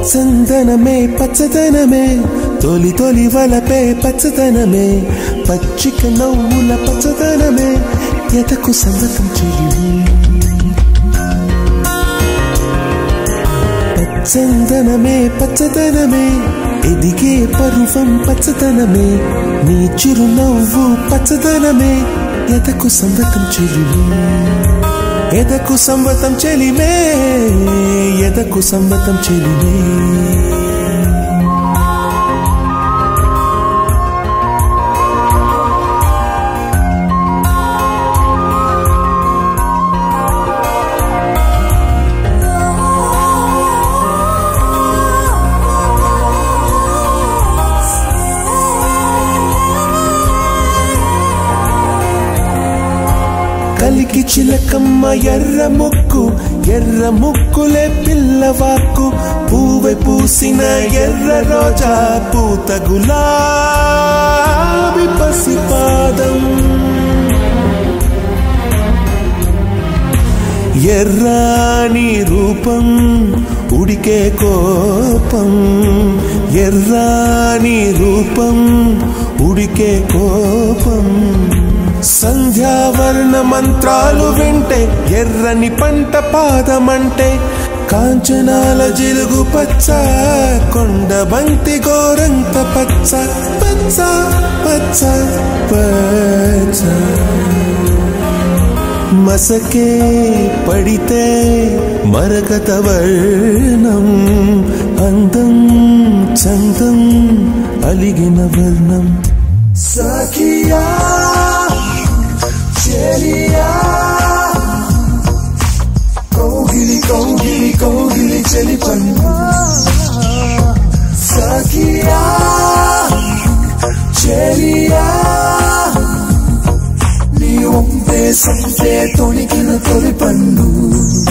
పచ్చందనమే పచ్చదనమే తొలి తొలి వలపే పచ్చదనమే పచ్చిక నవ్వుల పచ్చదనమే ఎదకు సంగతం చెయ్యి పచ్చందనమే పచ్చదనమే ఎదిగే పరువం పచ్చదనమే నీ చిరునవ్వు పచ్చదనమే ఎదకు సంగతం చెయ్యి ఎదకు సంవతం చెలిమే ఎదకు సంవతం చెలిమే కలికి చిలకమ్మ ఎర్ర ముక్కు ఎర్ర ముక్కులే పిల్లవాకు పూవె పూసిన ఎర్ర రోజా పూత గులాబి పసిపాదం ఎర్రాని రూపం ఉడికే కోపం ఎర్రాని రూపం ఉడికే కోపం సంధ్యావర్ణ మంత్రాలు వింటే ఎర్రని పంట పాదమంటే కాంచనాల జిలుగు పచ్చ కొండ బంతి గోరంత పచ్చ పచ్చ పచ్చ పచ్చ మసకే పడితే మరకత వర్ణం అందం చందం అలిగిన వర్ణం సఖియా చెలియా కౌగిలి కౌగిలి కౌగిలి చెలి పన్ను సఖియా చెలియా నీ ఒంపే సంపే తొణికిన తొలి పన్ను